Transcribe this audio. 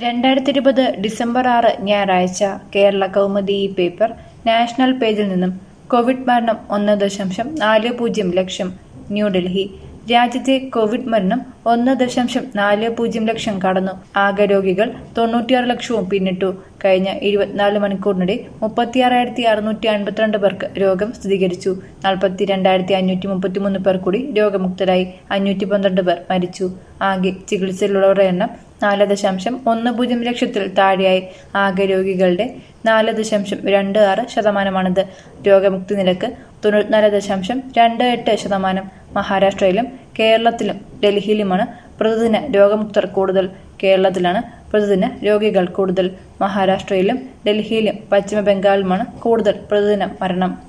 രണ്ടായിരത്തി ഇരുപത് ഡിസംബർ ആറ് ഞായറാഴ്ച കേരള കൗമുദി ഈ പേപ്പർ നാഷണൽ പേജിൽ നിന്നും കോവിഡ് മരണം ഒന്ന് ദശാംശം നാല് പൂജ്യം ലക്ഷം ന്യൂഡൽഹി രാജ്യത്തെ കോവിഡ് മരണം ഒന്ന് ദശാംശം നാല് പൂജ്യം ലക്ഷം കടന്നു ആകെ രോഗികൾ തൊണ്ണൂറ്റിയാറ് ലക്ഷവും പിന്നിട്ടു കഴിഞ്ഞ ഇരുപത്തിനാല് മണിക്കൂറിനിടെ മുപ്പത്തിയാറായിരത്തി അറുന്നൂറ്റി അൻപത്തിരണ്ട് പേർക്ക് രോഗം സ്ഥിരീകരിച്ചു നാൽപ്പത്തി രണ്ടായിരത്തി അഞ്ഞൂറ്റി മുപ്പത്തിമൂന്ന് പേർ കൂടി രോഗമുക്തരായി അഞ്ഞൂറ്റി പന്ത്രണ്ട് പേർ മരിച്ചു ആകെ ചികിത്സയിലുള്ളവരുടെ എണ്ണം നാല് ദശാംശം ഒന്ന് പൂജ്യം ലക്ഷത്തിൽ താഴെയായി ആകെ രോഗികളുടെ നാല് ദശാംശം രണ്ട് ആറ് ശതമാനമാണിത് രോഗമുക്തി നിരക്ക് തൊണ്ണൂറ്റിനാല് ദശാംശം രണ്ട് എട്ട് ശതമാനം മഹാരാഷ്ട്രയിലും കേരളത്തിലും ഡൽഹിയിലുമാണ് പ്രതിദിന രോഗമുക്തർ കൂടുതൽ കേരളത്തിലാണ് പ്രതിദിന രോഗികൾ കൂടുതൽ മഹാരാഷ്ട്രയിലും ഡൽഹിയിലും പശ്ചിമ ബംഗാളിലുമാണ് കൂടുതൽ പ്രതിദിന മരണം